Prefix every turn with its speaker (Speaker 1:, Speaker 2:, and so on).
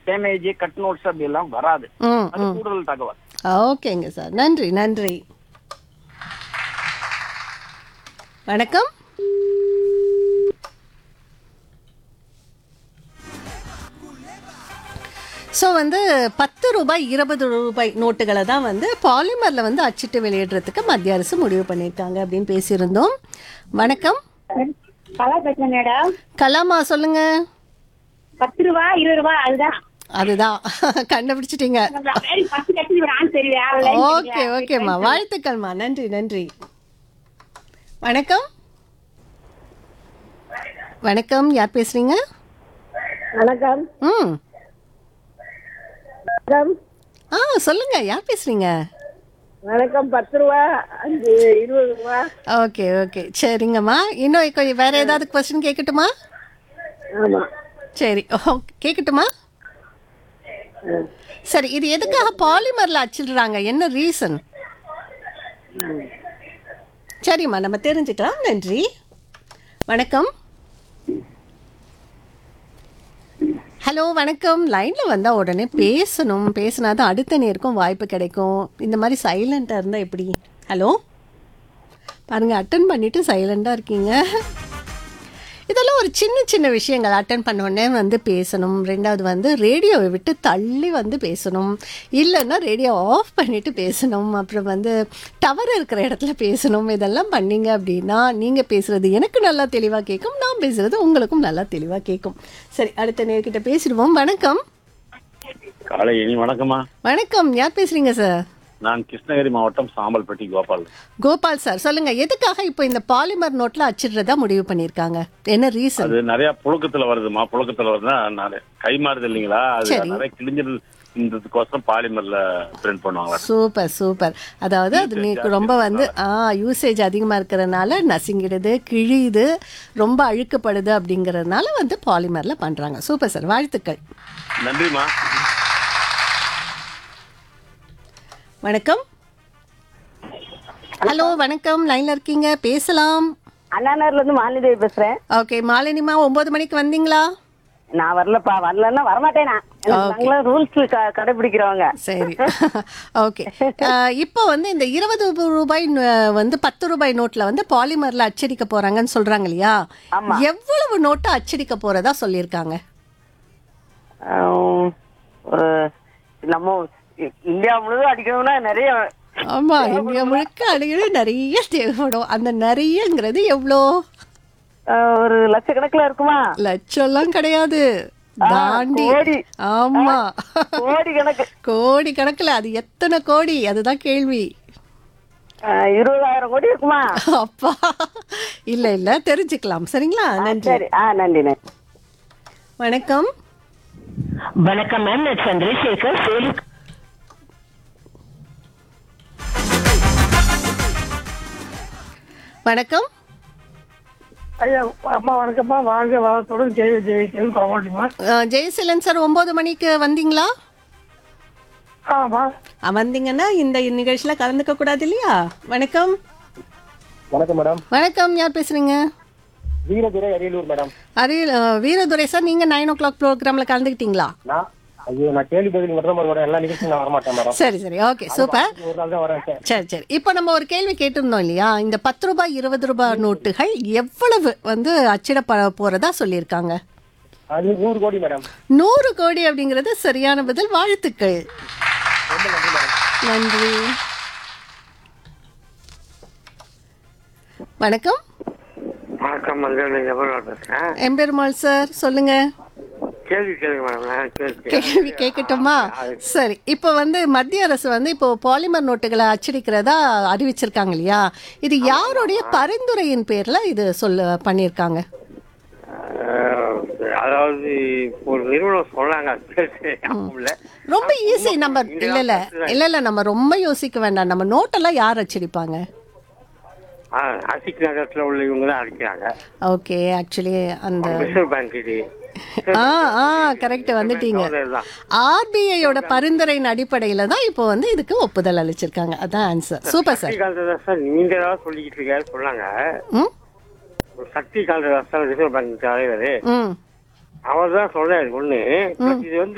Speaker 1: Damage cut notes அப்படி எல்லாம் வராது
Speaker 2: ம்
Speaker 1: அது
Speaker 2: ம்
Speaker 1: கூடுதல் தகவல்
Speaker 2: ஓகேங்க சார் நன்றி நன்றி வணக்கம் ஸோ வந்து பத்து ரூபாய் இருபது ரூபாய் நோட்டுகளை தான் வந்து பாலிமரில் வந்து அச்சிட்டு வெளியிடுறதுக்கு மத்திய அரசு முடிவு பண்ணியிருக்காங்க அப்படின்னு பேசியிருந்தோம் வணக்கம்
Speaker 3: கலா பேசுறேன் மேடம்
Speaker 2: கலாமா சொல்லுங்க
Speaker 3: பத்து ரூபா இருபது ரூபா அதுதான்
Speaker 2: அதுதான் கண்டுபிடிச்சிட்டீங்க
Speaker 3: பத்து கட்சி ஒரு ஆண் தெரியுது யாரும் line
Speaker 2: ஓகே
Speaker 3: தெரியுதா?
Speaker 2: ஓகேம்மா வாழ்த்துக்கள்மா நன்றி நன்றி வணக்கம் வணக்கம் யார் பேசுறீங்க
Speaker 3: வணக்கம்
Speaker 2: ம்
Speaker 3: வணக்கம்
Speaker 2: ஆ சொல்லுங்க யார் பேசுறீங்க
Speaker 3: வணக்கம் பத்து ரூபா அஞ்சு இருபது ரூபா
Speaker 2: ஓகே ஓகே சரிங்கம்மா இன்னும் கொஞ்சம் வேற ஏதாவது கொஸ்டின் கேட்கட்டுமா
Speaker 3: ஆமா
Speaker 2: சரி ஓகே கேட்கட்டுமா சரி இது எதுக்காக பாலிமர்ல அச்சிடுறாங்க என்ன ரீசன் சரிம்மா நம்ம தெரிஞ்சுக்கலாம் நன்றி வணக்கம் ஹலோ வணக்கம் லைன்ல வந்தா உடனே பேசணும் பேசினா தான் அடுத்த நேருக்கும் வாய்ப்பு கிடைக்கும் இந்த மாதிரி சைலண்டா இருந்தா எப்படி ஹலோ பாருங்க அட்டன் பண்ணிட்டு சைலண்டா இருக்கீங்க இதெல்லாம் ஒரு சின்ன சின்ன விஷயங்கள் அட்டன் பண்ண உடனே வந்து பேசணும் ரெண்டாவது வந்து ரேடியோவை விட்டு தள்ளி வந்து பேசணும் இல்லைன்னா ரேடியோ ஆஃப் பண்ணிட்டு பேசணும் அப்புறம் வந்து டவர் இருக்கிற இடத்துல பேசணும் இதெல்லாம் பண்ணீங்க அப்படின்னா நீங்கள் பேசுறது எனக்கு நல்லா தெளிவாக கேட்கும் நான் பேசுறது உங்களுக்கும் நல்லா தெளிவாக கேட்கும் சரி அடுத்த நேர்கிட்ட பேசிடுவோம் வணக்கம்
Speaker 4: காலை இனி வணக்கம்மா
Speaker 2: வணக்கம் யார் பேசுறீங்க சார்
Speaker 4: நான் கிருஷ்ணகிரி மாவட்டம் சாம்பல்பட்டி கோபால்
Speaker 2: கோபால் சார் சொல்லுங்க எதுக்காக இப்போ இந்த பாலிமர் நோட்ல அச்சிடுறதா முடிவு பண்ணியிருக்காங்க என்ன ரீசன்
Speaker 4: அது நிறைய புழக்கத்துல வருதுமா புழக்கத்துல வருதுன்னா நான் கை மாறுது இல்லைங்களா அது
Speaker 2: சரி.
Speaker 4: நிறைய கிழிஞ்சதுக்கோசரம் பாலிமர்ல பிரிண்ட் பண்ணுவாங்களா
Speaker 2: சூப்பர் சூப்பர் அதாவது அது நீக்கு ரொம்ப வந்து ஆ யூசேஜ் அதிகமாக இருக்கிறதுனால நசுங்கிடுது கிழியுது ரொம்ப அழுக்கப்படுது அப்படிங்கிறதுனால வந்து பாலிமரில் பண்ணுறாங்க சூப்பர் சார் வாழ்த்துக்கள்
Speaker 4: நன்றிமா
Speaker 2: வணக்கம் ஹலோ வணக்கம் லைனில் இருக்கீங்க பேசலாம்
Speaker 3: அண்ணாநகர்ல இருந்து மாலிதேவி பேசுறேன்
Speaker 2: ஓகே மாலினிமா ஒம்பது மணிக்கு வந்தீங்களா
Speaker 3: நான் வரலப்பா வரலன்னா வரமாட்டேன் நான் எனக்கு நாங்களும் ரூல்ஸ் கடைபிடிக்கிறவங்க
Speaker 2: சரி ஓகே இப்போ வந்து இந்த இருபது ரூபாய் ந- வந்து பத்து ரூபாய் நோட்ல வந்து பாலிமர்ல அச்சடிக்க போறாங்கன்னு சொல்றாங்க இல்லையா எவ்வளவு நோட்டு அச்சடிக்க போறதா சொல்லியிருக்காங்க
Speaker 3: ஆஹ், ஒரு நம்ம இ- இந்தியா முழுவதும் அடிக்கணும்னா நிறைய
Speaker 2: ஆமா இந்தியா முழுக்க அடிக்கடி நிறைய தேவைப்படும் அந்த நிறையங்கிறது எவ்வளோ
Speaker 3: ஆஹ், ஒரு லட்சக்கணக்குல இருக்குமா
Speaker 2: லட்சம்லாம் கிடையாது தாண்டி
Speaker 3: கோடி.
Speaker 2: ஆமா
Speaker 3: கோடி கணக்கு
Speaker 2: கோடி கணக்குல அது எத்தனை கோடி அதுதான் கேள்வி
Speaker 3: ஆஹ், இருபதாயிரம் கோடி இருக்குமா
Speaker 2: அப்பா இல்ல இல்ல தெரிஞ்சுக்கலாம் சரிங்களா நன்றி
Speaker 3: சரி ஆ நன்றி நன்றி
Speaker 2: வணக்கம்
Speaker 3: வணக்கம் மேம் நான் சந்திரசேகர் சேலு
Speaker 2: வணக்கம்
Speaker 5: ஐயா அம்மா வணக்கம்மா வாழ்க வளத்துடன் ஜெய ஜெயிக்கணும் பரவாயில்லைம்மா
Speaker 2: அஹ், ஜெயசீலன் சார் ஒன்பது மணிக்கு வந்தீங்களா
Speaker 5: ஆமா
Speaker 2: அஹ், வந்தீங்கன்னா இந்த நிகழ்ச்சியில கலந்துக்க கூடாது இல்லையா வணக்கம்
Speaker 6: வணக்கம் மேடம்
Speaker 2: வணக்கம் யார் பேசுறீங்க
Speaker 6: வீரதுரை அரியலூர் மேடம்
Speaker 2: அரியல் அஹ், வீரதுரை சார் நீங்க நைன் ஓ கிளாக் ப்ரோக்ராம்ல கலந்துக்கிட்டீங்களா
Speaker 6: நான் ஐயோ நான் கேள்வி பதில் மட்டும் தான் மேடம் எல்லா நிகழ்ச்சியும் நான் வரமாட்டேன் மேடம்
Speaker 2: சரி சரி ஓகே சூப்பர்
Speaker 6: ஒரு நாள் தான் வரேன்
Speaker 2: சரி சரி இப்போ நம்ம ஒரு கேள்வி கேட்டிருந்தோம் இல்லையா இந்த பத்து ரூபாய் இருபது ரூபாய் நோட்டுகள் எவ்வளவு வந்து அச்சிடப்பட போறதா சொல்லியிருக்காங்க
Speaker 6: அது நூறு கோடி மேடம்
Speaker 2: நூறு கோடி அப்படிங்கிறது சரியான பதில் வாழ்த்துக்கள் நன்றி வணக்கம்
Speaker 7: வணக்கம் மஞ்சள் ஜபர்வால் பேசுறேன்
Speaker 2: எம்பெருமாள் சார் சொல்லுங்க
Speaker 7: கேள்வி கேளுங்க மேடம் நான் கேள்வி
Speaker 2: கேள்வி கேட்கட்டுமா சரி இப்போ வந்து மத்திய அரசு வந்து இப்போ பாலிமர் நோட்டுகளை அச்சடிக்கிறதா அறிவிச்சிருக்காங்க இல்லையா இது யாருடைய பரிந்துரையின் பேர்ல இது சொல்ல பண்ணியிருக்காங்க
Speaker 7: அஹ், அதாவது ஒரு நிறுவனம் சொன்னாங்க அது பேர் ஞாபகம் இல்ல.
Speaker 2: ரொம்ப ஈஸி நம்ம
Speaker 7: இந்த
Speaker 2: இல்ல இல்ல
Speaker 7: காலத்துல
Speaker 2: இல்ல இல்ல நம்ம ரொம்ப யோசிக்க வேண்டாம் நம்ம நோட்டெல்லாம் யார் அச்சடிப்பாங்க
Speaker 7: ஆ, அசிக் நகரத்துல உள்ள இவங்க தான் அடிக்கிறாங்க
Speaker 2: ஓகே ஆக்சுவலி அந்த
Speaker 7: ரிசர்வ் பேங்க் இது
Speaker 2: ஆ ஆ கரெக்ட் வந்துட்டீங்க
Speaker 7: அதுதான்.
Speaker 2: ஆர்பிஐயோட பரிந்துரையின் அடிப்படையில தான் இப்போ வந்து இதுக்கு ஒப்புதல் அளிச்சிருக்காங்க அதான் answer super sir
Speaker 7: Shakti Kantadas sir நீங்க ஏதாவது சொல்லிக்கிட்டு இருக்காரு சொன்னாங்க
Speaker 2: ம்
Speaker 7: ஒரு Shakti Kantadas sir reserve bank தலைவர்
Speaker 2: ம்
Speaker 7: அவர் தான் சொன்னாரு ஒண்ணு இது வந்து